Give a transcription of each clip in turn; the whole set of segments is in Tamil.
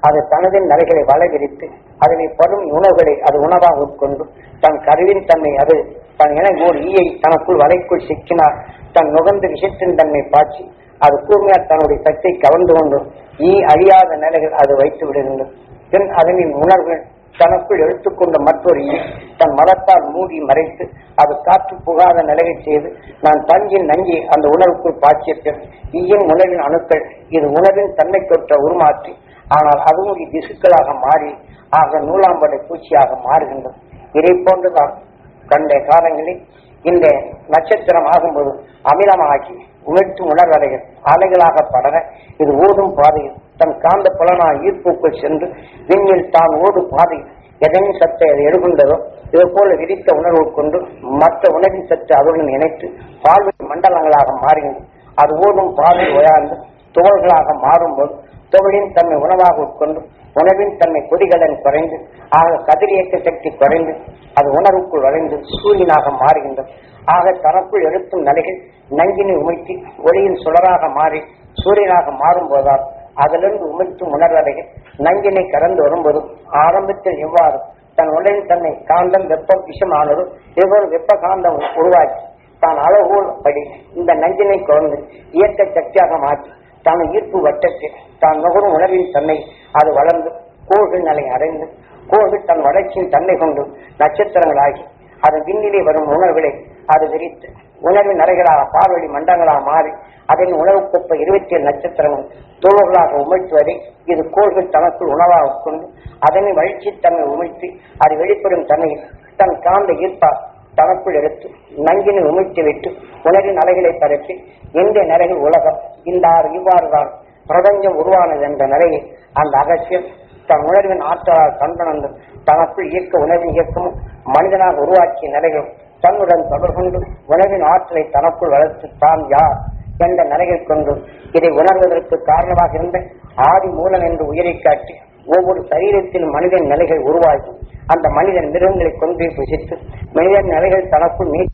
அது தனதின் நிலைகளை வளவிரித்து அதனை படும் உணவுகளை அது உணவாக உட்கொண்டு தன் கருவின் தன்மை அது தன் என ஓர் ஈயை தனக்குள் வலைக்குள் சிக்கினார் தன் நுகர்ந்த விஷத்தின் தன்மை பாய்ச்சி அது கூர்மையார் தன்னுடைய சக்தியை கவர்ந்து கொண்டு ஈ அழியாத நிலைகள் அது வைத்து விடுகின்றது பின் அதனின் உணர்வுகள் தனக்குள் எடுத்துக்கொண்ட மற்றொரு ஈ தன் மலத்தால் மூடி மறைத்து அது காற்று புகாத நிலையை செய்து நான் தங்கின் நஞ்சி அந்த உணவுக்குள் பாய்ச்சிய பின் ஈயின் உணவின் அணுக்கள் இது உணவின் தன்மை தொற்ற உருமாற்றி ஆனால் அதுவும் திசுக்களாக மாறி ஆக நூலாம்படை பூச்சியாக மாறுகின்றது இதை போன்றுதான் கண்ட காலங்களில் இந்த நட்சத்திரம் ஆகும்போது அமிலமாகி உணர்த்தும் உணர்வலைகள் அலைகளாக படர இது ஓடும் பாதையில் தன் காந்த புலனா ஈர்ப்புக்குள் சென்று விண்ணில் தான் ஓடும் பாதையில் எதனின் சத்தை அது எடுகின்றதோ இது போல விரித்த உணர்வு கொண்டு மற்ற உணவின் சத்து அவர்களுடன் இணைத்து பால்வெளி மண்டலங்களாக மாறுகின்றது அது ஓடும் பாதை உயர்ந்து துகள்களாக மாறும்போது துகளின் தன்மை உணவாக உட்கொண்டு உணவின் தன்மை கொடிகளன் குறைந்து ஆக கதிரியக்க சக்தி குறைந்து அது உணர்வுக்குள் வளைந்து சூரியனாக மாறுகின்றது ஆக தனக்குள் எழுத்தும் நிலைகள் நஞ்சினை உமிழ்த்தி ஒளியின் சுடராக மாறி சூரியனாக மாறும் போதால் அதிலிருந்து உமிழ்த்தும் உணர்வலைகள் நஞ்சினை கடந்து வரும்போது ஆரம்பத்தில் எவ்வாறு தன் உடலின் தன்னை காந்தம் வெப்பம் விஷமானதும் இதுபோல் வெப்ப காந்தம் உருவாக்கி தான் அளவுகோல் படி இந்த நஞ்சினை குழந்து இயக்க சக்தியாக மாற்றி தான் ஈர்ப்பு வட்டத்தில் தான் நுகரும் உணர்வின் தன்னை அது வளர்ந்து கோள்கள் நிலை அடைந்து கோள்கள் தன் வளர்ச்சியின் தன்மை கொண்டு நட்சத்திரங்களாகி அது விண்ணிலே வரும் உணர்வுகளை அது விரித்து உணர்வின் நரைகளாக பார்வழி மண்டங்களாக மாறி அதன் உணவுக்கொப்ப இருபத்தி ஏழு நட்சத்திரங்கள் தோள்களாக உமிழ்த்துவதை இது கோள்கள் தனக்குள் உணவாக கொண்டு அதனை வளர்ச்சி தன்மை உமிழ்த்தி அது வெளிப்படும் தன்மையில் தன் காந்த ஈர்ப்பா தனக்குள் எடுத்து நங்கினை உமிழ்த்தி விட்டு உணவின் அலைகளை பரப்பி எந்த நிலையில் உலகம் இந்த ஆறு இவ்வாறு தான் பிரபஞ்சம் உருவானது என்ற நிலையை அந்த அகசியம் தன் உணர்வின் ஆற்றலால் கண்டனந்து தனக்குள் இயக்க உணர்வின் இயக்கமும் மனிதனாக உருவாக்கிய நிலையும் தன்னுடன் தொடர்புண்டு உணவின் ஆற்றலை தனக்குள் வளர்த்து தான் யார் என்ற நிலையில் கொண்டு இதை உணர்வதற்கு காரணமாக இருந்த ஆதி மூலம் என்று உயிரை காட்டி ஒவ்வொரு சரீரத்தில் மனிதன் நிலைகள் உருவாகி அந்த மனிதன் மிருகங்களை கொண்டு புசித்து மனிதன் நிலைகள் தனக்குள் நீ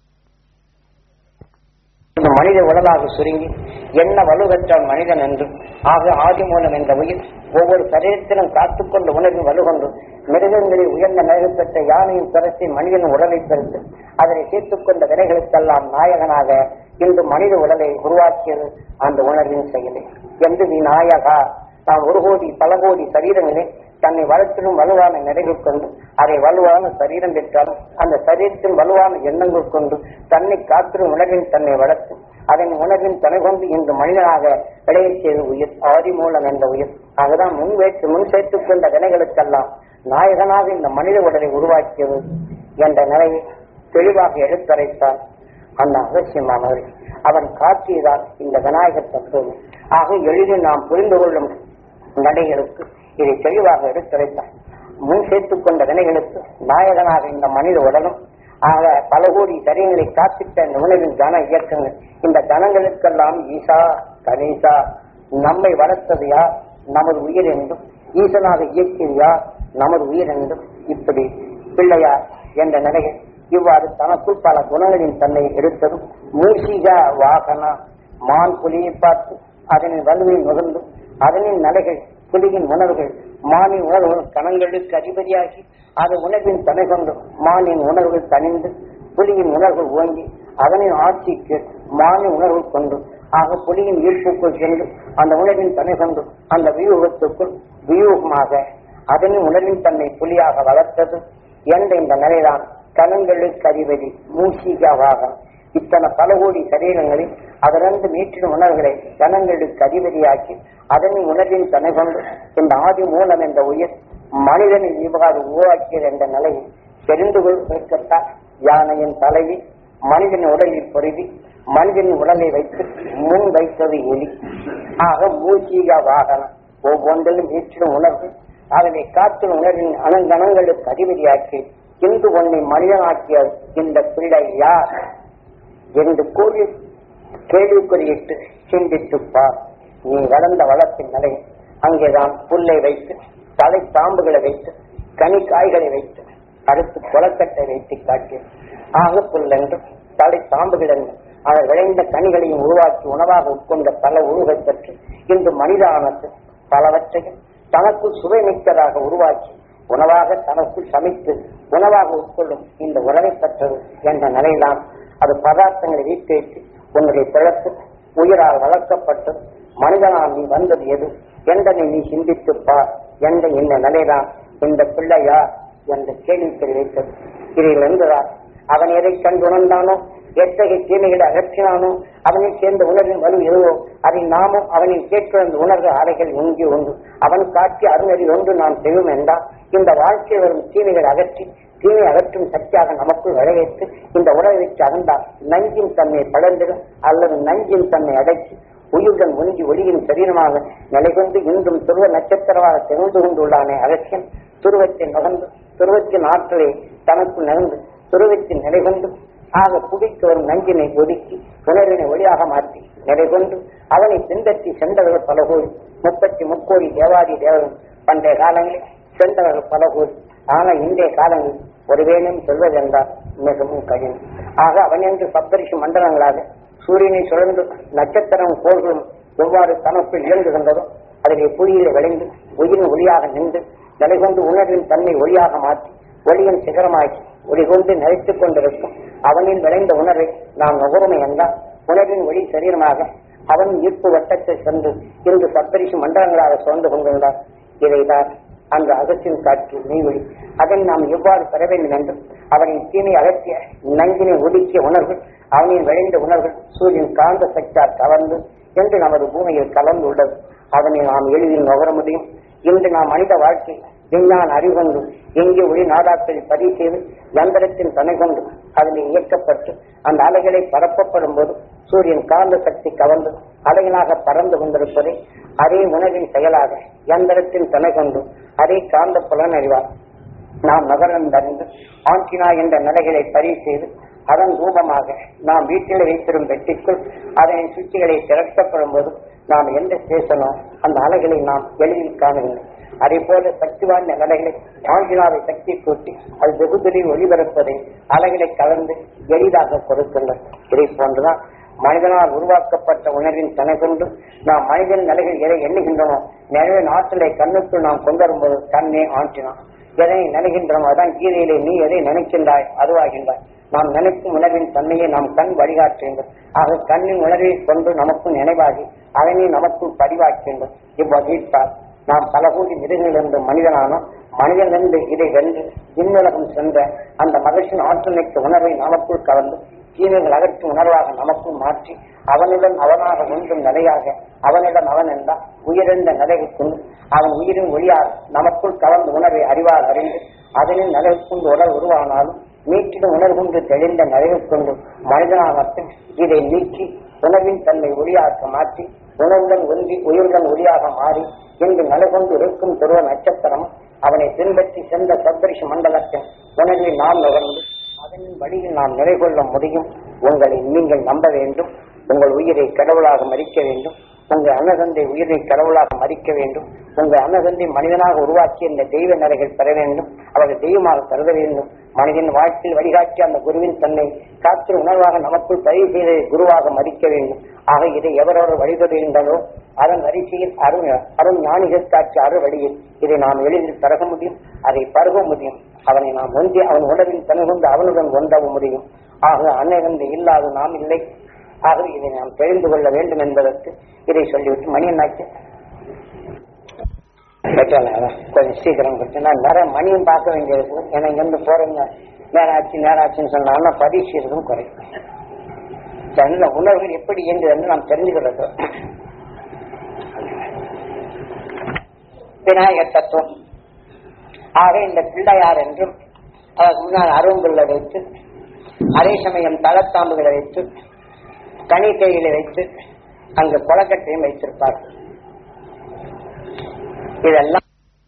இந்த மனித உடலாக சுருங்கி என்ன வலுவற்றான் மனிதன் என்று ஆக ஆதி மூலம் என்ற உயிர் ஒவ்வொரு சரீரத்திலும் காத்துக்கொண்ட உணர்வு வலுகொண்டு மிருகங்களில் உயர்ந்த நிலைப்பட்ட யானையின் பிறத்தை மனிதன் உடலை பெருத்து அதனை சேர்த்துக் கொண்ட வினைகளுக்கெல்லாம் நாயகனாக இன்று மனித உடலை உருவாக்கியது அந்த உணர்வின் செயலே என்று நீ நாயகா நாம் ஒரு கோடி பல கோடி சரீரங்களே தன்னை வளர்த்திடும் வலுவான நிறைகள் கொண்டு அதை வலுவான சரீரம் பெற்றாலும் அந்த சரீரத்தின் வலுவான எண்ணங்கள் கொண்டு தன்னை காத்திடும் உணர்வின் தன்னை வளர்த்து அதன் உணர்வின் துணை கொண்டு இன்று மனிதனாக விளையச் செய்த உயிர் ஆதி மூலம் என்ற உயிர் அதுதான் முன் வைத்து முன் சேர்த்துக் கொண்ட வினைகளுக்கெல்லாம் நாயகனாக இந்த மனித உடலை உருவாக்கியது என்ற நிலையை தெளிவாக எடுத்துரைத்தார் அந்த அவசியமானவர் அவன் காட்டியதால் இந்த விநாயகர் தத்துவம் ஆக எளிதில் நாம் புரிந்து கொள்ளும் நடைகளுக்கு இதை தெளிவாக எடுத்துரைத்தார் முன் சேர்த்துக் கொண்ட வினைகளுக்கு நாயகனாக இந்த மனித உலகம் ஆக பல கோடி சரியங்களை காத்திட்ட இந்த உணவின் கன இயக்கங்கள் இந்த கணங்களுக்கெல்லாம் ஈசா கணேசா நம்மை வளர்த்தது யார் நமது உயிர் என்றும் ஈசனாக இயக்கியது யார் நமது உயிர் என்றும் இப்படி பிள்ளையார் என்ற நிலையில் இவ்வாறு தனக்குள் பல குணங்களின் தன்னை எடுத்ததும் மூசிகா வாகனா மான் புலியை பார்த்து அதனின் வலுவை நுகர்ந்து அதனின் நிலைகள் புலியின் உணர்வுகள் மானின் உணர்வுகள் கணங்களுக்கு அதிபதியாகி அது உணர்வின் தனை கொண்டு மானின் உணர்வுகள் தணிந்து புலியின் உணர்வுகள் ஓங்கி அதனின் ஆட்சிக்கு மானின் உணர்வு கொண்டு ஆக புலியின் ஈர்ப்புக்குள் சென்று அந்த உணர்வின் தனை கொண்டு அந்த வியூகத்துக்குள் வியூகமாக அதனின் உணர்வின் தன்னை புலியாக வளர்த்தது என்ற இந்த நிலைதான் கணங்களுக்கு அதிபதி மூசிகாவாக இத்தனை பல கோடி சரீரங்களில் அதிலிருந்து மீட்டிடும் உணர்வுகளை கணங்களுக்கு அதிபதியாக்கி அதனின் உணர்வின் தனை கொண்டு இந்த ஆதி மூலம் என்ற உயிர் மனிதனின் இவ்வாறு உருவாக்கியது என்ற நிலையில் தெரிந்து கொள்வதற்காக யானையின் தலைவி மனிதனின் உடலில் பொருதி மனிதனின் உடலை வைத்து முன் வைத்தது எலி ஆக மூசிகா வாகனம் ஒவ்வொன்றிலும் மீட்டிடும் உணர்வு அதனை காற்றும் உணர்வின் அனங்கணங்களுக்கு அதிபதியாக்கி இந்து ஒன்றை மனிதனாக்கிய இந்த பிள்ளை யார் என்று கூறி கேள்விக்குறியிட்டு சிந்தித்துப் பார் நீ வளர்ந்த வளத்தின் நிலை அங்கேதான் புல்லை வைத்து தலை பாம்புகளை வைத்து கனி காய்களை வைத்து அடுத்து கொலக்கட்டை வைத்து காட்டிய ஆக புல் என்றும் தலை பாம்புகள் என்றும் அதை விளைந்த கனிகளையும் உருவாக்கி உணவாக உட்கொண்ட பல உருவை பற்றி இன்று மனித ஆனத்து பலவற்றையும் தனக்குள் சுவை மிக்கதாக உருவாக்கி உணவாக தனக்குள் சமைத்து உணவாக உட்கொள்ளும் இந்த உணவை பெற்றது என்ற நிலையில்தான் அது பதார்த்தங்களை வைத்து வைத்து உன்னுடைய பிழப்பு உயிரால் வளர்க்கப்பட்டு மனிதனால் நீ வந்தது எது என்றனை நீ சிந்தித்துப் பார் என்ற இந்த நிலைதான் இந்த பிள்ளையா என்ற கேள்விக்கு வைத்தது இதில் இருந்ததால் அவன் எதை கண்டு உணர்ந்தானோ எத்தகைய தீமைகளை அகற்றினானோ அவனை சேர்ந்த உணர்வின் வலு எதுவோ அதை நாமும் அவனில் கேட்கிற அந்த உணர்வு அலைகள் ஒன்றி ஒன்று அவன் காட்டிய அருணரில் ஒன்று நாம் செய்வோம் என்றால் இந்த வாழ்க்கை வரும் தீமைகளை அகற்றி தீமை அகற்றும் சக்தியாக நமக்குள் வரவேற்று இந்த உணவை வச்சு அகந்தால் நஞ்சின் தன்மை படர்ந்திடும் அல்லது நஞ்சின் தன்மை அடக்கி உயிருடன் ஒன்றி ஒளியின் சரீரமாக நிலை கொண்டு இன்றும் துருவ நட்சத்திரமாக திகழ்ந்து கொண்டுள்ளானே அகசியம் துருவத்தின் நகர்ந்து துருவத்தின் ஆற்றலை தனக்குள் நகர்ந்து துருவத்தின் நிலை கொண்டு ஆக புதிக்கு வரும் நஞ்சினை ஒதுக்கி உணர்வினை ஒளியாக மாற்றி நிலை கொண்டு அவனை பின்பற்றி சென்றவர்கள் பல கோடி முப்பத்தி முக்கோடி தேவாதி தேவரும் பண்டைய காலங்களில் சென்றவர்கள் பல கோடி ஆனால் இன்றைய காலங்களில் ஒருவேனும் சொல்வதென்றால் மிகவும் கடினம் ஆக அவன் என்று சப்தரிஷி மண்டலங்களாக சூரியனை சுழன்று நட்சத்திரம் கோள்களும் எவ்வாறு தனக்குள் இயங்குகின்றதோ அதிலே புலியிலே விளைந்து உயிரின் ஒளியாக நின்று நிலை கொண்டு உணர்வின் தன்மை ஒளியாக மாற்றி ஒளியின் சிகரமாக்கி ஒளி கொண்டு நிலைத்துக் கொண்டிருக்கும் அவனில் விளைந்த உணர்வை நாம் நுகருமை என்றால் உணர்வின் ஒளி சரீரமாக அவன் ஈர்ப்பு வட்டத்தை சென்று இன்று சப்தரிஷி மண்டலங்களாக சுழந்து கொண்டிருந்தார் இதைதான் அந்த அகத்தின் காற்று மெய்வழி அதை நாம் எவ்வாறு பெற வேண்டும் என்று அவனின் தீமை அகற்றிய நஞ்சினை ஒதுக்கிய உணர்வு அவனின் விளைந்த உணர்வுகள் சூரியன் காந்த சக்தியால் கவர்ந்து என்று நமது பூமியில் கலந்து உள்ளது அதனை நாம் எளிதில் நுகர முடியும் இன்று நாம் மனித வாழ்க்கை விஞ்ஞான அறிவு கொண்டு எங்கே ஒளி நாடாக்களை பதிவு செய்து யந்திரத்தின் துணை கொண்டு அதில் இயக்கப்பட்டு அந்த அலைகளை பரப்பப்படும் போது சூரியன் காந்த சக்தி கவர்ந்து அலைகளாக பறந்து கொண்டிருப்பதை அதே உணவின் செயலாக யந்திரத்தின் துணை கொண்டு அதே காந்த புலன் அறிவார் நாம் நகர்ந்தறிந்து ஆண்டினா என்ற நிலைகளை பதிவு செய்து அதன் ரூபமாக நாம் வீட்டில் வைத்திரும் பெட்டிக்குள் அதனை சுவிட்சுகளை திரட்டப்படும் போது நாம் எந்த ஸ்டேஷனோ அந்த அலைகளை நாம் எளிதில் காணவில்லை அதே போல சக்தி வாய்ந்த நிலைகளை ஆண்டினாவை சக்தி கூட்டி அது வெகுதலில் ஒளிபரப்பதை அலைகளை கலந்து எளிதாக கொடுக்கின்றன இதை போன்றுதான் மனிதனால் உருவாக்கப்பட்ட உணர்வின் துணை கொண்டு நாம் மனிதன் நிலைகள் எதை எண்ணுகின்றனோ நிலவின் ஆற்றலை கண்ணுக்குள் நாம் கொண்டு வரும்போது கண்ணே ஆற்றினான் எதை நினைக்கின்றோமோ அதான் கீதையிலே நீ எதை நினைக்கின்றாய் அதுவாகின்றாய் நாம் நினைக்கும் உணர்வின் தன்மையை நாம் கண் வழிகாட்டுகின்றோம் ஆக கண்ணின் உணர்வை கொண்டு நமக்கும் நினைவாகி அதனை நமக்குள் பதிவாக்கின்றோம் இவ்வகைப்பார் நாம் பல கோடி மிருகங்களிலிருந்து மனிதனானோம் மனிதனிலிருந்து இதை வென்று விண்ணுலகம் சென்ற அந்த மகிழ்ச்சியின் ஆற்றல் மிக்க உணர்வை நமக்குள் கலந்து தீமைகள் அகற்றும் உணர்வாக நமக்குள் மாற்றி அவனிடம் அவனாக ஒன்றும் நிலையாக அவனிடம் அவன் என்றால் உயிரிழந்த நிலையை கொண்டு அவன் உயிரின் ஒளியால் நமக்குள் கலந்த உணர்வை அறிவால் அறிந்து அதனில் நிலை கொண்டு உடல் உருவானாலும் மீட்டிடும் உணர்வுண்டு தெளிந்த நிலையை கொண்டு மனிதனாகட்டும் இதை நீக்கி உணர்வின் தன்னை ஒளியாக்க மாற்றி உணவுடன் ஒன்றி உயிருடன் ஒளியாக மாறி இன்று நிலை கொண்டு இருக்கும் துருவ நட்சத்திரம் அவனை பின்பற்றி சென்ற சப்தரிஷ மண்டலத்தின் உணர்வை நாம் நுகர்ந்து அதன் வழியில் நாம் நிலை கொள்ள முடியும் உங்களை நீங்கள் நம்ப வேண்டும் உங்கள் உயிரை கடவுளாக மதிக்க வேண்டும் உங்கள் அன்னதந்தை உயிரை கடவுளாக மதிக்க வேண்டும் உங்கள் அன்னதந்தை மனிதனாக உருவாக்கிய இந்த தெய்வ நிலைகள் பெற வேண்டும் அவர்கள் தெய்வமாக கருத வேண்டும் மனிதன் வாழ்க்கையில் வழிகாட்டி அந்த குருவின் தன்னை காற்று உணர்வாக நமக்குள் பதிவு செய்த குருவாக மதிக்க வேண்டும் ஆக இதை எவரவர் வழிபடுகின்றனோ அதன் வரிசையில் அருண் அருண் ஞானிகள் காட்சி அரு வழியில் இதை நாம் எளிதில் பருக முடியும் அதை பருக முடியும் அவனை நாம் ஒன்றி அவன் உணர்வில் தனி கொண்டு அவனுடன் ஒன்றவும் முடியும் ஆக அன்னை இல்லாத நாம் இல்லை ஆகவே இதை நாம் தெரிந்து கொள்ள வேண்டும் என்பதற்கு இதை சொல்லிவிட்டு மணி என்னாச்சு கொஞ்சம் சீக்கிரம் கொடுத்து நான் நிறைய மணியும் பார்க்க வேண்டியது ஏன்னா இங்கிருந்து போறவங்க நேரம் ஆச்சு நேரம் ஆச்சுன்னு சொன்னாங்கன்னா பரீட்சை இருக்கும் குறையும் நல்ல உணர்வுகள் எப்படி இயங்குதுன்னு நாம் தெரிஞ்சுக்கிறது விநாயகர் தத்துவம் ஆக இந்த பிள்ளையார் என்றும் அதற்கு முன்னால் அரும்புள்ள வைத்து அதே சமயம் தளத்தாம்புகளை வைத்து கணிக்கைகளை வைத்து அங்கு கொலக்கட்டையும் வைத்திருப்பார் இதெல்லாம்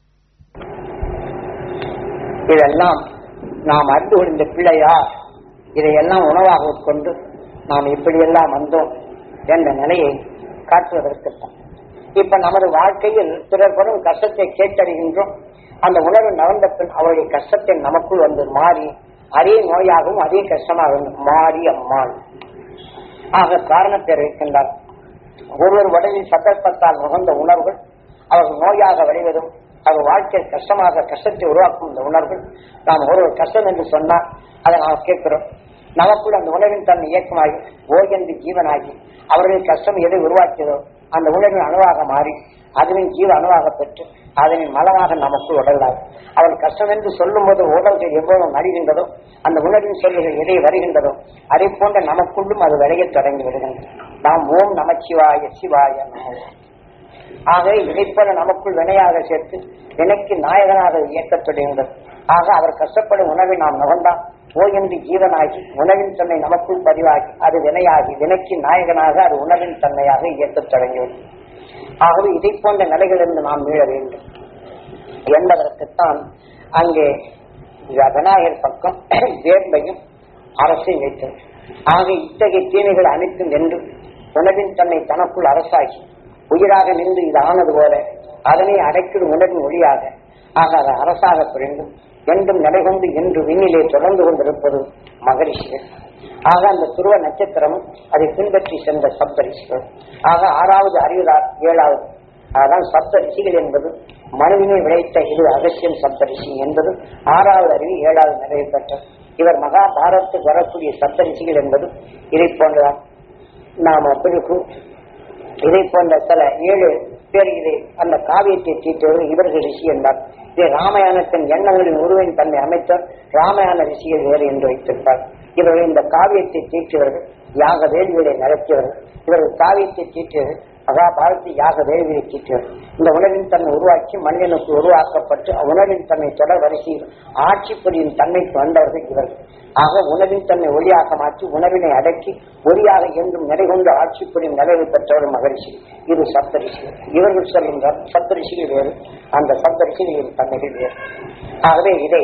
இதெல்லாம் நாம் அறிந்து கொண்ட பிள்ளையார் இதையெல்லாம் உணவாக உட்கொண்டு நாம் இப்படியெல்லாம் வந்தோம் என்ற நிலையை காட்டுவதற்குத்தான் இப்ப நமது வாழ்க்கையில் பிறர் படும் கஷ்டத்தை கேட்டறிகின்றோம் அந்த உணர்வு நவந்த பின் அவருடைய கஷ்டத்தை நமக்குள் வந்து மாறி அதே நோயாகவும் அதே கஷ்டமாகவும் மாறி அம்மாள் ஆக காரணத்தை இருக்கின்றார் ஒருவர் உடலில் சந்தர்ப்பத்தால் நுகர்ந்த உணர்வுகள் அவர்கள் நோயாக விளைவதும் அவர் வாழ்க்கையில் கஷ்டமாக கஷ்டத்தை உருவாக்கும் இந்த உணர்வு நாம் ஒரு கஷ்டம் என்று சொன்னால் அதை நாம் கேட்கிறோம் நமக்குள் அந்த உணர்வின் தன்மை இயக்கமாகி ஓய்ந்து ஜீவனாகி அவர்களின் கஷ்டம் எதை உருவாக்கியதோ அந்த உணர்வின் அணுவாக மாறி அதனின் ஜீவ அணுவாக பெற்று அதனின் மலமாக நமக்குள் உடலாது அவள் கஷ்டம் என்று சொல்லும் போது உடல்கள் எவ்வளவு மடிகின்றதோ அந்த உணர்வின் சொல்லுகள் எதை வருகின்றதோ அதை போன்ற நமக்குள்ளும் அது விளையத் தொடங்கி விடுகின்றது நாம் ஓம் நமச்சிவாய சிவாய நமோ ஆக இதைப்போல நமக்குள் வினையாக சேர்த்து வினைக்கு நாயகனாக இயக்கத் தொடங்குகிறது ஆக அவர் கஷ்டப்படும் உணவை நாம் நுகர்ந்தால் ஓயன்று ஜீவனாகி உணவின் தன்மை நமக்குள் பதிவாகி அது வினையாகி வினைக்கு நாயகனாக அது உணவின் தன்மையாக இயக்கத் தொடங்கியது ஆகவே இதை போன்ற நிலைகளிலிருந்து நாம் மீள வேண்டும் என்பதற்குத்தான் அங்கே விநாயகர் பக்கம் வேர்மையும் அரசை வைத்தது ஆக இத்தகைய தீமைகள் அனைத்தும் வென்று உணவின் தன்னை தனக்குள் அரசாகி உயிராக நின்று இது ஆனது போல அதனை அடைக்கிடும் உணர்வின் ஒளியாக ஆக அது அரசாக புரிந்து என்றும் நிலைகொண்டு என்று விண்ணிலே தொடர்ந்து கொண்டிருப்பது மகரிஷிகள் ஆக அந்த துருவ நட்சத்திரமும் அதை பின்பற்றி சென்ற சப்தரிஷிகள் ஆக ஆறாவது அறிவுதார் ஏழாவது அதான் சப்த ரிஷிகள் என்பது மனுவினை விளைத்த இது அகசியம் சப்த ரிஷி என்பது ஆறாவது அறிவு ஏழாவது நிறைவு பெற்றது இவர் மகாபாரதத்துக்கு வரக்கூடிய சப்த ரிஷிகள் என்பது இதை போன்றதான் நாம பிறகு இதை போன்ற சில ஏழு பேர் இதை அந்த காவியத்தை தீர்த்தவர் இவர்கள் ரிஷி என்றார் இதை ராமாயணத்தின் எண்ணங்களின் உருவின் தன்னை அமைத்த ராமாயண ரிஷிகள் வேறு என்று வைத்திருப்பார் இவர்கள் இந்த காவியத்தை தீர்த்தியவர்கள் யாக வேள்விகளை நடத்தியவர்கள் இவர்கள் காவியத்தை தீர்த்தியவர்கள் மகாபாரதி யாக வேள்வியை தீர்த்தியவர்கள் இந்த உணவின் தன்னை உருவாக்கி மனிதனுக்கு உருவாக்கப்பட்டு உணவின் தன்னை தொடர் வரிசையில் ஆட்சி புரியும் தன்மைக்கு வந்தவர்கள் இவர்கள் ஆக உணவின் தன்னை ஒளியாக மாற்றி உணவினை அடக்கி ஒளியாக என்றும் நிலைகொண்டு ஆட்சி புரியும் நிலையை பெற்றவர் மகரிஷி இது சப்தரிஷிகள் இவர்கள் சொல்கின்றார் சப்தரிஷிகள் வேறு அந்த சப்தரிஷிகளின் தன்மைகள் வேறு ஆகவே இதை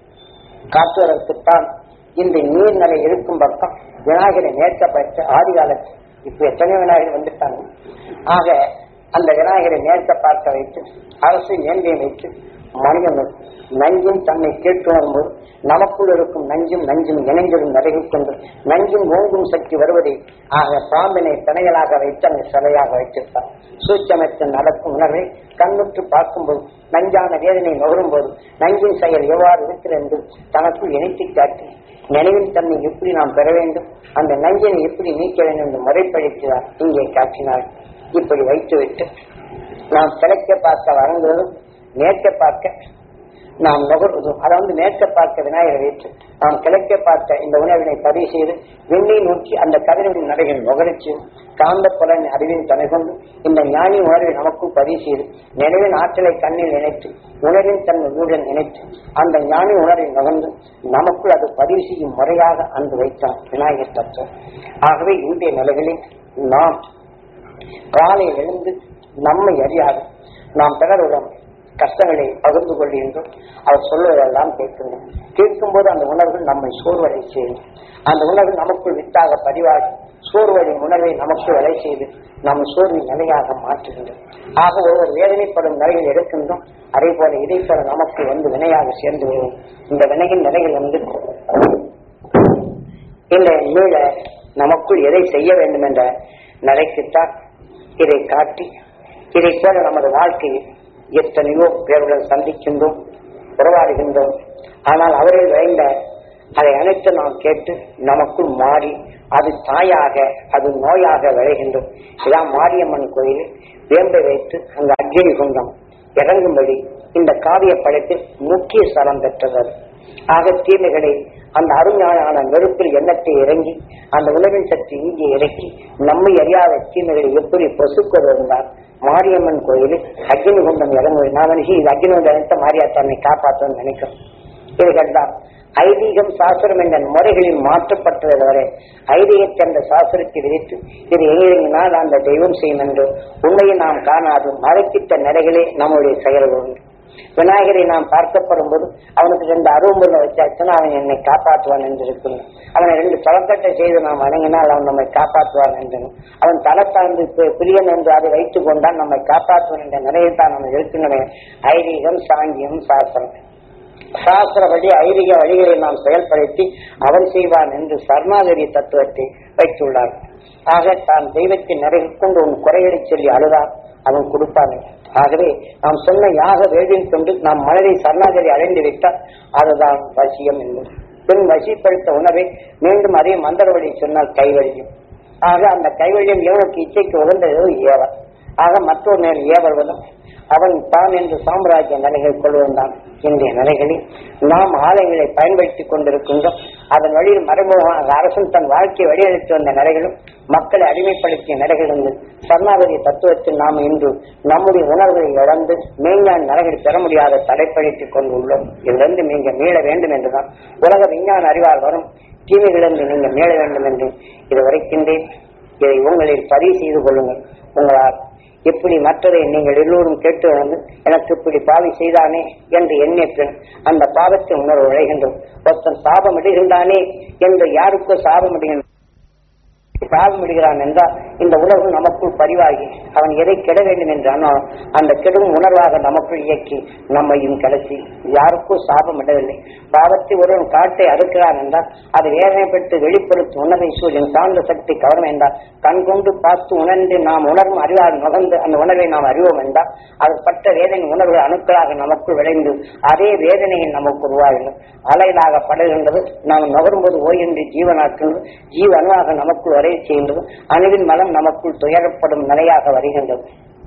காட்டுவதற்குத்தான் இந்த நீர்நிலை இருக்கும் பக்கம் விநாயகரை நேர்க்கப்பட்டு ஆதி காலத்தில் இப்ப எத்தனையோ விநாயகர் வந்துட்டாங்க ஆக அந்த விநாயகரை நேர்க்க பார்க்க வைத்து அரசு நேர்மையை வைத்து மனிதன் நஞ்சும் தன்னை கேட்டு வரும்போது நமக்குள் இருக்கும் நஞ்சும் நஞ்சும் இணைந்திரும் நிறைவு கொண்டு நஞ்சும் ஓங்கும் சக்தி வருவதை ஆக பாம்பினை பிணைகளாக வைத்து அந்த சிலையாக வைத்திருப்பார் சூட்சமத்தில் நடக்கும் உணர்வை கண்ணுற்று பார்க்கும்போது நஞ்சான வேதனை நுகரும் போது நஞ்சின் செயல் எவ்வாறு இருக்கிறது என்று தனக்குள் இணைத்து காட்டி நினைவின் தன்மை எப்படி நாம் பெற வேண்டும் அந்த நஞ்சினை எப்படி நீக்க வேண்டும் என்று முறைப்படுத்தினார் இங்கே காட்டினார் இப்படி வைத்துவிட்டு நாம் கிழக்க பார்க்க வழங்குவதும் மேற்க பார்க்க நாம் நுகர்வதும் அதை வந்து மேற்க பார்க்க விநாயகரை வைத்து நாம் கிழக்க பார்க்க இந்த உணவினை பதிவு செய்து விண்ணை நோக்கி அந்த கதிரின் நடைகள் நுகர்ச்சியும் காந்த புலன் அறிவின் துணை கொண்டு இந்த ஞானி உணர்வை நமக்கும் பதிவு செய்து நினைவின் ஆற்றலை கண்ணில் இணைத்து உணர்வின் தன்மை ஊழல் இணைத்து அந்த ஞானி உணர்வை நுகர்ந்து நமக்குள் அது பதிவு செய்யும் முறையாக அன்று வைத்தான் விநாயகர் தத்துவம் ஆகவே இன்றைய நிலைகளில் நாம் காலையில் எழுந்து நம்மை அறியாது நாம் பிறரிடம் கஷ்டங்களை பகிர்ந்து கொள்கின்றோம் அவர் சொல்வதெல்லாம் கேட்கின்றோம் கேட்கும்போது அந்த உணர்வு நம்மை சோர்வடை செய்யும் அந்த உணர்வு நமக்குள் வித்தாக பதிவாகி சோர்வடை உணர்வை நமக்கு விலை செய்து நம் சோர்வின் நிலையாக மாற்றுகின்றோம் ஆக ஒருவர் வேதனைப்படும் நிலையில் எடுக்கின்றோம் அதே போல இதை போல நமக்கு வந்து வினையாக சேர்ந்து விடுவோம் இந்த வினையின் நிலைகள் வந்து இந்த மீள நமக்குள் எதை செய்ய வேண்டும் என்ற நிலைக்குத்தான் இதை காட்டி இதை போல நமது வாழ்க்கையில் எத்தனையோ பேருடன் சந்திக்கின்றோம் உறவாடுகின்றோம் ஆனால் அவர்கள் விளைந்த அதை அனைத்து நாம் கேட்டு நமக்குள் மாறி அது தாயாக அது நோயாக விளைகின்றோம் இதான் மாரியம்மன் கோயில் வேம்பை வைத்து அங்கு அக்னி குண்டம் இறங்கும்படி இந்த காவிய படைப்பில் முக்கிய ஸ்தலம் பெற்றது அது. ஆக தீமைகளை அந்த அருஞான நெருப்பில் எண்ணத்தை இறங்கி அந்த உணவின் சக்தி இங்கே இறக்கி நம்மை அறியாத தீமைகளை எப்படி பொசுக்குவது இருந்தால் மாரியம்மன் கோயிலில் அக்னி குண்டம் இறங்குவது நான் நினைச்சு இது அக்னி குண்டம் இறந்த மாரியாத்தானை காப்பாற்றணும்னு நினைக்கிறோம் இவைகள் தான் ஐதீகம் சாஸ்திரம் என்ற முறைகளில் மாற்றப்பட்டது வரை ஐதீகத்தை அந்த சாஸ்திரத்தை விதித்து இது எங்கிருந்தால் அந்த தெய்வம் செய்யும் என்று உண்மையை நாம் காணாது மறைக்கிட்ட நிலைகளே நம்முடைய செயல்கள் உண்டு விநாயகரை நாம் பார்க்கப்படும் போது அவனுக்கு ரெண்டு அருவம்புகளை வச்சாச்சுன்னா அவன் என்னை காப்பாற்றுவான் என்று இருக்கணும் அவனை ரெண்டு தலக்கட்டை செய்து நாம் வணங்கினால் அவன் நம்மை காப்பாற்றுவான் என்றனும் அவன் தலை சார்ந்து பி- பிரியன் என்று அதை வைத்துக் கொண்டால் நம்மை காப்பாற்றுவான் என்ற நிலையில் தான் நம்ம இருக்கின்றன ஐதீகம் சாங்கியம் சாஸ்திரம் சாஸ்திரப்படி ஐதீக வழிகளை நாம் செயல்படுத்தி அவன் செய்வான் என்று சரணாகதி தத்துவத்தை வைத்துள்ளார் ஆக தான் தெய்வத்தை நிறைவு கொண்டு உன் குறைகளை சொல்லி அழுதார் அவன் கொடுப்பான் ஆகவே நாம் சொன்ன யாக வேதியின் கொண்டு நாம் மனதை சரணாகதி அடைந்து விட்டால் அதுதான் வசியம் என்பது பின் வசிப்படுத்த உணவை மீண்டும் அதே மந்திர வழி சொன்னால் கைவழியும் ஆக அந்த கைவழியம் இவனுக்கு இச்சைக்கு உகந்தது ஏவல் ஆக மற்றொரு நேரம் ஏவல்வதும் அவன் தான் என்று சாம்ராஜ்ய நிலைகள் கொள்வதுதான் இன்றைய நிலைகளில் நாம் ஆலைகளை பயன்படுத்திக் கொண்டிருக்கின்றோம் அதன் வழியில் மறைமுகமாக அரசன் தன் வாழ்க்கையை வழியளித்து வந்த நிலைகளும் மக்களை அடிமைப்படுத்திய நிலைகளும் சரணாகதி தத்துவத்தில் நாம் இன்று நம்முடைய உணர்வுகளை இழந்து மெய்ஞான நிலைகளை பெற முடியாத தடைப்படுத்திக் கொண்டுள்ளோம் இதிலிருந்து நீங்க மீள வேண்டும் என்றுதான் உலக விஞ்ஞான அறிவால் வரும் தீமைகளிலிருந்து நீங்கள் மீள வேண்டும் என்று இது உரைக்கின்றேன் இதை உங்களில் பதிவு செய்து கொள்ளுங்கள் உங்களால் இப்படி மற்றதை நீங்கள் எல்லோரும் கேட்டு வந்து எனக்கு இப்படி பாவி செய்தானே என்று எண்ணிய பின் அந்த பாவத்தை உணர்வு விளைகின்றது ஒருத்தன் சாபம் இடுகின்றானே என்று யாருக்கோ சாபம் இடுகின்ற சாபம் இடுகிறான் என்றால் இந்த உணர்வு நமக்குள் பதிவாகி அவன் எதை கெட வேண்டும் என்றானோ அந்த கெடும் உணர்வாக நமக்குள் இயக்கி நம்மையும் கடைசி யாருக்கும் சாபம் இடவில்லை பாவத்தை ஒருவன் காட்டை அறுக்கிறான் என்றால் அது வேதனைப்பட்டு வெளிப்படுத்தும் உணர்வை சூரியன் சார்ந்த சக்தி கவனம் என்றால் கண் கொண்டு பார்த்து உணர்ந்து நாம் உணர்வும் அறிவால் நுகர்ந்து அந்த உணர்வை நாம் அறிவோம் என்றால் அது பட்ட வேதனை உணர்வு அணுக்களாக நமக்குள் விளைந்து அதே வேதனையை நமக்கு உருவாகின்றது அலைகளாக படுகின்றது நாம் நுகரும்போது ஓய்ந்து ஜீவனாக்குகிறது ஜீவ அணுவாக நமக்குள் வரைய செய்கின்றது அணுவின் மலம் நமக்குள் துயரப்படும் நிலையாக வருகின்றது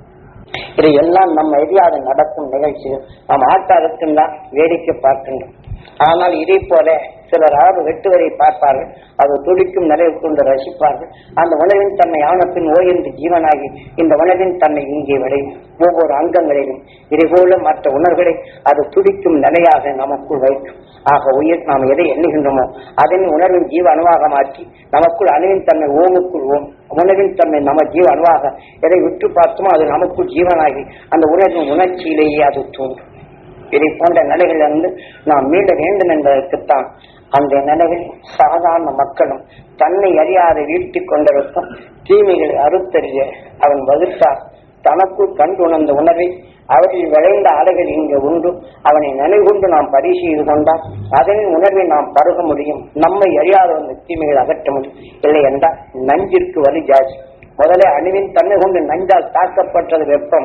இது எல்லாம் நம்ம எதிராக நடக்கும் நிகழ்ச்சிகள் நாம் ஆட்டாருக்குந்தான் வேடிக்கை பார்க்கின்றோம் ஆனால் இதே போல சிலர் அளவு வெட்டுவதை பார்ப்பார்கள் அது துடிக்கும் நிலையில் கொண்டு ரசிப்பார்கள் அந்த உணவின் தன்மை ஆனப்பின் ஓய்ந்து ஜீவனாகி இந்த உணவின் தன்மை இங்கே விளையும் ஒவ்வொரு அங்கங்களிலும் இதுபோல மற்ற உணர்வுகளை அது துடிக்கும் நிலையாக நமக்குள் வைக்கும் ஆக உயிர் நாம் எதை எண்ணுகின்றோமோ அதன் உணர்வின் ஜீவ அணுவாக மாற்றி நமக்குள் அணுவின் தன்மை ஓமுக்குள் ஓம் உணவின் தன்மை நம்ம ஜீவ அணுவாக எதை விட்டு பார்த்தோமோ அது நமக்குள் ஜீவனாகி அந்த உணர்வின் உணர்ச்சியிலேயே அது தோன்றும் இதை போன்ற நிலைகளிலிருந்து நாம் மீள வேண்டும் என்பதற்குத்தான் அந்த நிலையில் சாதாரண மக்களும் தன்னை அறியாத வீழ்த்திக் கொண்டிருக்கும் தீமைகளை அறுத்தறிய அவன் வகுத்தார் தனக்குள் கண்டு உணர்ந்த உணர்வை அவரில் விளைந்த அலைகள் இங்கு உண்டு அவனை நினைவுகொண்டு நாம் பரிசீலித்து கொண்டால் அதனின் உணர்வை நாம் பருக முடியும் நம்மை அறியாத அந்த தீமைகளை அகற்ற முடியும் இல்லை என்றால் நஞ்சிற்கு வலி ஜாஸ்தி முதலே அணுவின் தன்மை கொண்டு நஞ்சால் தாக்கப்பட்டது வெப்பம்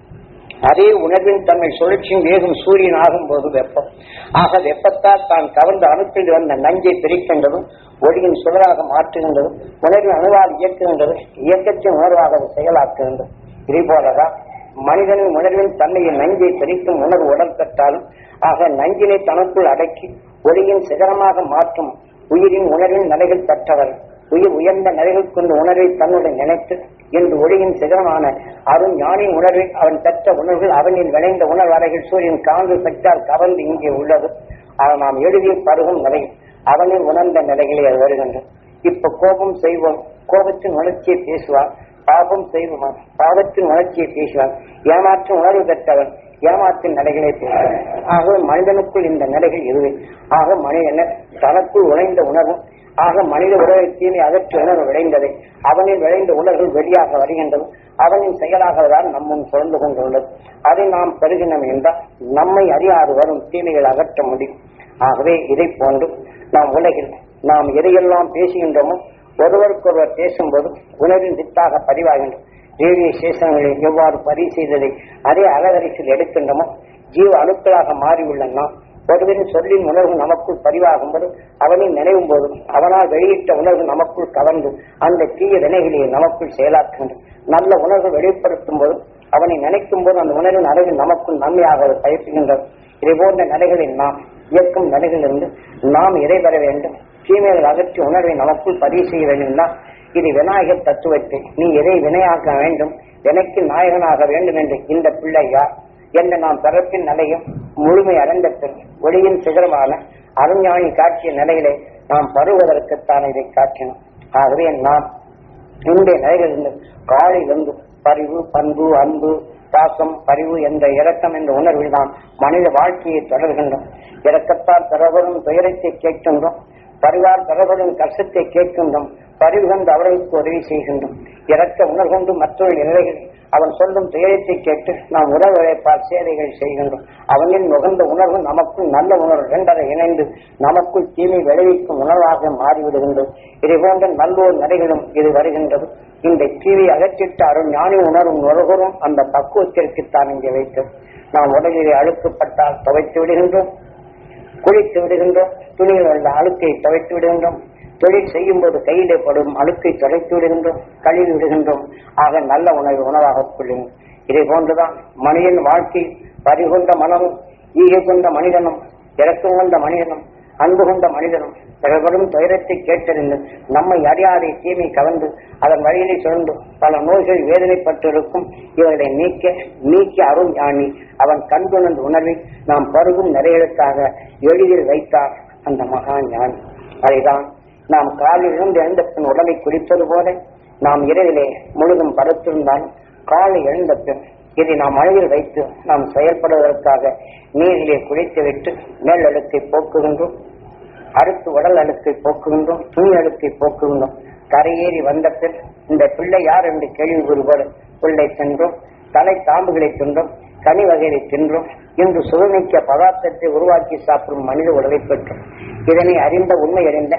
அதே உணர்வின் தன்மை சுழற்சியும் வேகும் சூரியன் ஆகும் போது வெப்பம் ஆக வெப்பத்தால் தான் கவர்ந்த அணுத்தில் வந்த நஞ்சை பிரிக்கின்றதும் ஒளியின் சுடராக மாற்றுகின்றதும் உணர்வின் அணுவால் இயக்குகின்றது இயக்கத்தின் உணர்வாக அது செயலாக்குகின்றது இதே போலதான் மனிதனின் உணர்வின் தன்மையை நஞ்சை பிரிக்கும் உணர்வு உடல் பெற்றாலும் ஆக நஞ்சினை தனக்குள் அடக்கி ஒளியின் சிகரமாக மாற்றும் உயிரின் உணர்வின் நிலைகள் பெற்றவர் உயிர் உயர்ந்த நிலைகள் கொண்ட உணர்வை தன்னுடன் நினைத்து என்று ஒளியின் சிகரமான அருண் ஞானின் உணர்வை அவன் பெற்ற உணர்வுகள் அவனில் விளைந்த உணர்வறைகள் சூரியன் காந்து சக்தியால் கவர்ந்து இங்கே உள்ளது அதை நாம் எழுதிய பருகும் நிலை அவனில் உணர்ந்த நிலைகளே அது வருகின்றது இப்ப கோபம் செய்வோம் கோபத்தின் உணர்ச்சியை பேசுவார் பாபம் செய்வோமா பாவத்தின் உணர்ச்சியை பேசுவார் ஏமாற்றும் உணர்வு பெற்றவன் ஏமாற்றின் நிலைகளை பேசுவார் ஆக மனிதனுக்குள் இந்த நிலைகள் எதுவே ஆக மனிதன தனக்குள் உழைந்த உணர்வும் ஆக மனித உறவை தீமை அகற்றி உணர்வு விளைந்ததை அவனில் விளைந்த உணர்வுகள் வெளியாக வருகின்றது அவனின் செயலாக தான் நம்மும் சுழந்து கொண்டுள்ளது அதை நாம் பெறுகின்றோம் என்றால் நம்மை அறியாது வரும் தீமைகள் அகற்ற முடியும் ஆகவே இதை போன்று நாம் உலகில் நாம் எதையெல்லாம் பேசுகின்றோமோ ஒருவருக்கொருவர் பேசும்போது உணர்வின் வித்தாக பதிவாகின்றோம் ரேடியோ ஸ்டேஷன்களில் எவ்வாறு பதிவு செய்ததை அதே அலவரிசையில் எடுக்கின்றோமோ ஜீவ அணுக்களாக மாறியுள்ள நாம் ஒருவரின் சொல்லின் உணர்வு நமக்குள் பதிவாகும் போது அவனை நினைவும் போதும் அவனால் வெளியிட்ட உணர்வு நமக்குள் கவர்ந்து அந்த தீய வினைகளை நமக்குள் செயலாக்குகின்றது நல்ல உணர்வு வெளிப்படுத்தும் போதும் அவனை நினைக்கும் போது அந்த உணர்வின் அளவில் நமக்குள் நன்மையாக அது பயப்புகின்றது இதை போன்ற நிலைகளில் நாம் இயக்கும் நிலைகளிலிருந்து நாம் இறை பெற வேண்டும் தீமைகள் அகற்றி உணர்வை நமக்குள் பதிவு செய்ய வேண்டும்னா இது விநாயகர் தத்துவத்தை நீ எதை வினையாக்க வேண்டும் எனக்கு நாயகனாக வேண்டும் என்று இந்த பிள்ளை யார் என்ற நாம் பிறப்பின் நிலையும் முழுமை அடைந்த பின் ஒளியின் சிகரமான அருஞானி காட்சிய நிலையிலே நாம் பருவதற்குத்தான் இதை காட்டினோம் ஆகவே நாம் இன்றைய நிலையிலிருந்து காலையிலிருந்து பரிவு பண்பு அன்பு பாசம் பரிவு என்ற இரக்கம் என்ற உணர்வில் நாம் மனித வாழ்க்கையை தொடர்கின்றோம் இரக்கத்தால் பிறவரும் துயரத்தை கேட்கின்றோம் பரிவார் பிறவரும் கஷ்டத்தை கேட்கின்றோம் பரிவு கண்டு அவர்களுக்கு உதவி செய்கின்றோம் இரக்க உணர்கொண்டு மற்றொரு நிலைகள் அவன் சொல்லும் துயரத்தை கேட்டு நாம் உறவு இழைப்பால் சேவைகள் செய்கின்றோம் அவனின் நுகர்ந்த உணர்வு நமக்குள் நல்ல உணர்வு இரண்டரை இணைந்து நமக்குள் தீமை விளைவிக்கும் உணர்வாக மாறிவிடுகின்றது இதை போன்ற நல்லோர் நடைகளும் இது வருகின்றது இந்த தீவை அகற்றிட்டு அருள் ஞானி உணர்வும் நுகரும் அந்த பக்குவத்திற்குத்தான் இங்கே வைத்தது நாம் உடலிலே அழுக்கப்பட்டால் துவைத்து விடுகின்றோம் குளித்து விடுகின்றோம் துணியில் உள்ள அழுக்கை துவைத்து விடுகின்றோம் தொழில் செய்யும் போது கையிலே படும் அழுக்கை தொலைத்து விடுகின்றோம் கழுவி விடுகின்றோம் ஆக நல்ல உணவு உணவாக கொள்ளுங்கள் இதை போன்றுதான் மனிதன் வாழ்க்கை பறிகொண்ட மனமும் ஈகை கொண்ட மனிதனும் இறக்கம் கொண்ட மனிதனும் அன்பு கொண்ட மனிதனும் பிறர்களும் துயரத்தை கேட்டறிந்து நம்மை அறியாதை தீமை கவர்ந்து அதன் வழியிலே சுழந்து பல நோய்கள் வேதனைப்பட்டிருக்கும் இவர்களை நீக்க நீக்கி அருள் ஞானி அவன் கண்கொணர்ந்த உணர்வை நாம் பருகும் நிறைகளுக்காக எளிதில் வைத்தார் அந்த மகா ஞானி அதைதான் நாம் காலில் இருந்து எழுந்த பின் உடலை குளிப்பது போல நாம் இரவிலே முழுதும் படுத்திருந்தால் காலை எழுந்த பின் இதை நாம் அழகில் வைத்து நாம் செயல்படுவதற்காக நீரிலே குளித்து விட்டு மேல் அழுக்கை போக்குகின்றோம் அடுத்து உடல் அழுக்கை போக்குகின்றோம் துணி அழுக்கை போக்குகின்றோம் கரையேறி வந்த பின் இந்த பிள்ளை யார் என்று கேள்வி கூறுவோடு பிள்ளை தின்றோம் தலை தாம்புகளை தின்றோம் கனி வகையை தின்றோம் இன்று சுகமிக்க பதார்த்தத்தை உருவாக்கி சாப்பிடும் மனித உடலை பெற்றோம் இதனை அறிந்த உண்மை அறிந்த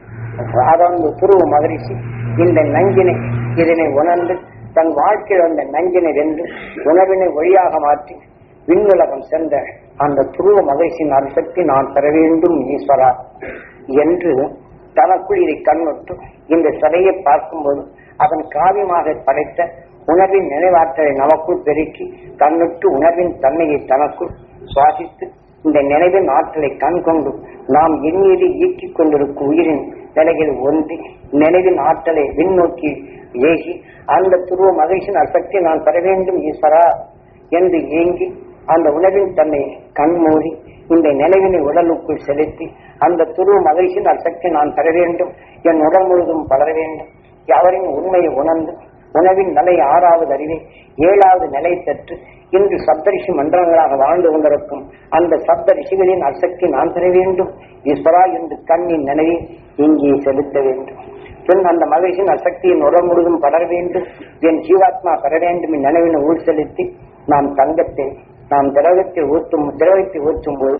அதாவது துருவ மகரிஷி இந்த நஞ்சினை இதனை உணர்ந்து தன் வாழ்க்கையில் வந்த நஞ்சினை வென்று உணவினை வழியாக மாற்றி விண்ணுலகம் சென்ற அந்த துருவ மகிழ்ச்சியின் அம்சத்தை நான் பெற வேண்டும் ஈஸ்வரா என்று தனக்குள் இதை கண்ணுட்டு இந்த சிலையை பார்க்கும்போது அதன் காவியமாக படைத்த உணர்வின் நினைவாற்றலை நமக்குள் பெருக்கி கண்ணுட்டு உணர்வின் தன்மையை தனக்குள் சுவாசித்து இந்த நினைவின் ஆற்றலை கண் கொண்டு நாம் எண்ணியதை இயக்கிக் கொண்டிருக்கும் உயிரின் நிலையில் ஒன்றி நினைவின் ஆற்றலை விண்ணோக்கி ஏகி அந்த துருவ மகிழ்ச்சியின் அசக்தி நான் பெற வேண்டும் ஈஸ்வரா என்று ஏங்கி அந்த உணவின் தன்னை கண்மூடி இந்த நினைவினை உடலுக்குள் செலுத்தி அந்த துருவ மகிழ்ச்சியின் அசக்தி நான் பெற வேண்டும் என் உடல் முழுதும் பலர வேண்டும் யாவரின் உண்மையை உணர்ந்து உணவின் நிலை ஆறாவது அறிவை ஏழாவது நிலை பெற்று இன்று சப்தரிஷி மன்றங்களாக வாழ்ந்து கொண்டிருக்கும் அந்த சப்த ரிஷிகளின் அசக்தி நான் பெற வேண்டும் ஈஸ்வரா என்று கண்ணின் நினைவை இங்கே செலுத்த வேண்டும் பின் அந்த மகிழ்ச்சியின் அசக்தியின் உடல் முழுதும் பலர வேண்டும் என் ஜீவாத்மா பெற வேண்டும் என் நினைவினை உள் செலுத்தி நாம் தங்கத்தை நாம் திரவத்தை ஊற்றும் திரவத்தை ஊற்றும் போது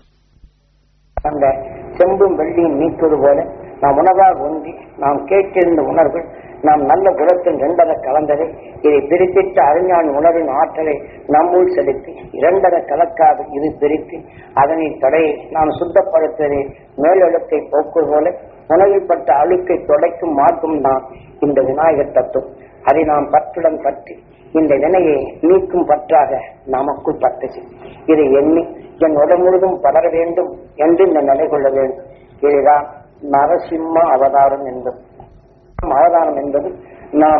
அந்த செம்பும் வெள்ளியும் நீக்குவது போல நாம் உணவாக ஒன்றி நாம் கேட்டிருந்த உணர்வுகள் நாம் நல்ல குலத்தின் இரண்டரை கலந்ததை இதை பிரித்திட்ட அறிஞான் உணர்வின் ஆற்றலை நம்முள் செலுத்தி இரண்டரை கலக்காது இது பிரித்து அதனை தடையை நாம் சுத்தப்படுத்துவதை மேலெழுத்தை போக்குவது போல உணவில் பட்ட அழுக்கை தொடைக்கும் மாற்றும் தான் இந்த விநாயகர் தத்துவம் அதை நாம் பற்றுடன் பற்றி இந்த வினையை நீக்கும் பற்றாக நமக்குள் பட்டுச்சு இதை எண்ணி என் உடல் முழுதும் பலர வேண்டும் என்று இந்த நிலை கொள்ள வேண்டும் இதுதான் நரசிம்ம அவதாரம் என்பது அவதாரம் என்பது நாம்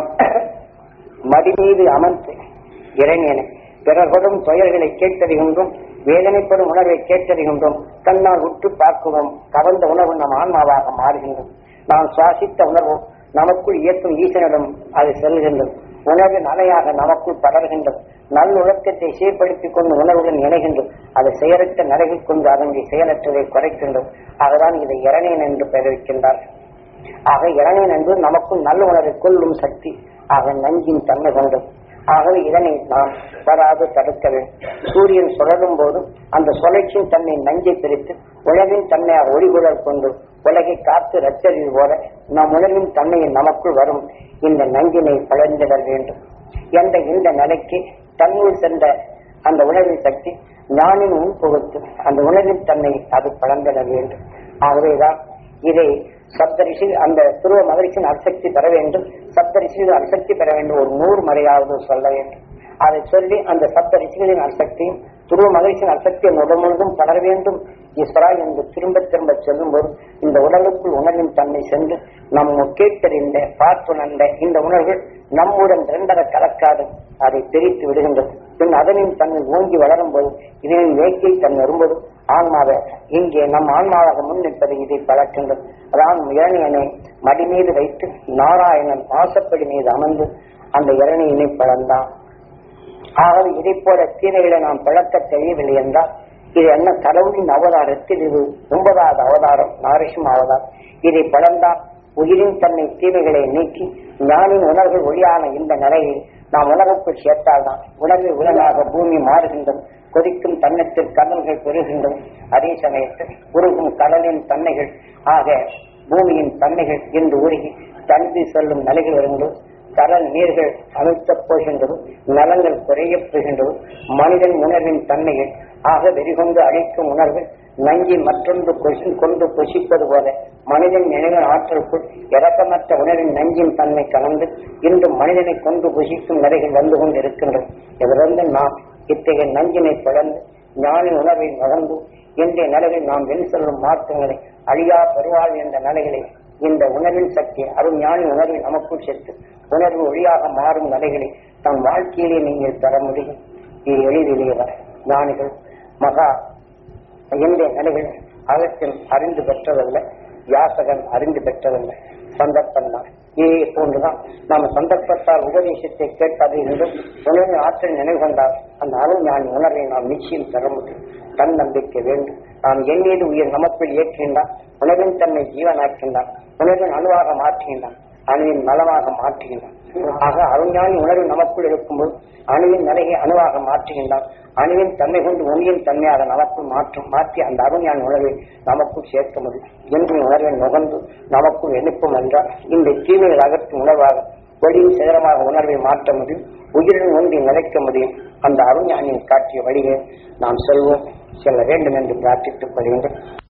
மடி மீது அமர்ந்து இறைஞனை பிறகுடன் துயர்களை கேட்டறிகின்றோம் வேதனைப்படும் உணர்வை கேட்டறிகின்றோம் கண்ணால் உற்று பார்க்கிறோம் கவர்ந்த உணர்வு நம் ஆன்மாவாக மாறுகின்றோம் நாம் சுவாசித்த உணர்வு நமக்குள் இயக்கும் ஈசனிடம் அது செல்கின்றது உணர்வின் அலையாக நமக்குள் படர்கின்றது நல்லொழுக்கத்தை சீர்படுத்திக் கொண்டு உணர்வுடன் இணைகின்றது அது செயலற்ற நிலைகள் கொண்டு அதனுடைய செயலற்றதை குறைக்கின்றது ஆகதான் இதை இரணேன் என்று பெயர்விக்கின்றார் ஆக இரணேன் என்பது நமக்குள் நல்ல உணர்வை கொள்ளும் சக்தி ஆக நஞ்சின் தன்மை கொண்டது ஆகவே இதனை நாம் வராது தடுக்க வேண்டும் சூரியன் சுழலும் போது அந்த சுழற்சியின் தன்மை நஞ்சை பிரித்து உலகின் தன்மையாக ஒளிகுழல் கொண்டு உலகை காத்து ரத்தறிவு போல நம் உணர்வின் தன்மையை நமக்குள் வரும் இந்த நஞ்சினை பழந்திட வேண்டும் என்ற இந்த நிலைக்கு தன்னுள் சென்ற அந்த உணர்வின் சக்தி ஞானின் உள் புகுத்து அந்த உணர்வின் தன்மை அது பழந்திட வேண்டும் ஆகவேதான் இதை சப்த ரிஷி அந்த துருவ மகிழ்ச்சியின் அசக்தி பெற வேண்டும் சப்த ரிஷிகளின் அசக்தி பெற வேண்டும் ஒரு நூறு முறையாவது சொல்ல வேண்டும் அதை சொல்லி அந்த சப்த ரிஷிகளின் அசக்தியும் துருவ மகிழ்ச்சியின் அசக்தி அந்த உடல் முழுதும் பலர வேண்டும் ஈஸ்வரா என்று திரும்ப திரும்ப சொல்லும்போது இந்த உடலுக்குள் உணர்வின் தன்மை சென்று நம் கேட்டறிந்த பார்த்துணர்ந்த இந்த உணர்வுகள் நம்முடன் இரண்டர கலக்காது அதை பிரித்து விடுகின்றது பின் அதனின் தன்மை ஓங்கி வளரும் போது இதனின் வேக்கை தன் வரும்போது ஆன்மாவை இங்கே நம் ஆன்மாவாக முன்னிற்பது இதை பழக்கின்றது அதான் இளநியனை மடி மீது வைத்து நாராயணன் வாசப்படி மீது அமர்ந்து அந்த இளநியனை பழந்தான் ஆகவே இதை போல தீரைகளை நாம் பழக்க தெரியவில்லை என்றால் இது என்ன கடவுளின் அவதாரத்தில் இது ஒன்பதாவது அவதாரம் நாரிசிம்ம அவதாரம் இதை பழந்தால் உயிரின் தன்னை தீமைகளை நீக்கி ஞானின் உணர்வு ஒளியான இந்த நிலையை நாம் உணவுக்குள் சேர்த்தால்தான் உணவு உலகாக பூமி மாறுகின்றது கொதிக்கும் தன்னத்தில் கடல்கள் பெறுகின்றது அதே சமயத்தில் உருகும் கடலின் தன்மைகள் ஆக பூமியின் தன்மைகள் என்று உருகி தந்தி செல்லும் நிலைகள் வருகின்றது கடல் நீர்கள் அமைக்கப் போகின்றது நலங்கள் குறையப் போகின்றது மனிதன் உணர்வின் தன்மைகள் ஆக வெறிகொண்டு அழிக்கும் உணர்வு நஞ்சி மற்றொன்று பொசி கொண்டு பொசிப்பது போல மனிதன் நினைவின் ஆற்றலுக்குள் இறக்கமற்ற உணர்வின் நஞ்சின் தன்மை கலந்து இன்று மனிதனை கொண்டு புசிக்கும் நிலைகள் வந்து கொண்டு இருக்கின்றது இதிலிருந்து நாம் இத்தகைய நஞ்சினை பிளந்து ஞானி உணர்வை நகர்ந்து இன்றைய நிலையில் நாம் வெண் செல்லும் மாற்றங்களை அழியா பெறுவாள் என்ற நிலைகளை இந்த உணர்வின் சக்தி அருள் ஞானி உணர்வை நமக்குள் சேர்த்து உணர்வு ஒளியாக மாறும் நிலைகளை தன் வாழ்க்கையிலே நீங்கள் பெற முடியும் இது எளிதிலே வர ஞானிகள் மகா இன்றைய நிலைகள் அகத்தில் அறிந்து பெற்றதல்ல யாசகன் அறிந்து பெற்றதல்ல சந்தர்ப்பம் தான் இதே போன்றுதான் நாம் சந்தர்ப்பத்தால் உபதேசத்தை கேட்பதை இருந்தும் உணர்வு ஆற்றல் நினைவு கொண்டால் அந்த அருள் ஞானி உணர்வை நாம் நிச்சயம் பெற முடியும் தன் நம்பிக்கை வேண்டும் நாம் எண்ணீது உயிர் நமக்குள் ஏற்றுகின்றான் உணவின் தன்மை ஜீவனாக்கின்றான் உணவின் அணுவாக மாற்றுகின்றான் அணுவின் நலமாக மாற்றுகின்றான் ஆக அருஞானி உணர்வு நமக்குள் இருக்கும்போது அணுவின் நிலையை அணுவாக மாற்றுகின்றான் அணுவின் தன்மை கொண்டு ஒளியின் தன்மையாக நமக்குள் மாற்றும் மாற்றி அந்த அருஞானி உணர்வை நமக்குள் சேர்க்க முடியும் என்று உணர்வை நுகர்ந்து நமக்குள் எழுப்பும் என்றால் இந்த தீமைகள் அகற்றும் உணர்வாக ஒளியின் சிகரமாக உணர்வை மாற்ற முடியும் உயிருடன் ஒன்றை நிலைக்க முடியும் அந்த அருஞானியின் காட்சிய வழியை நாம் செல்வோம் செல்ல வேண்டும் என்று பிரார்த்தித்துக் கொள்கின்றோம்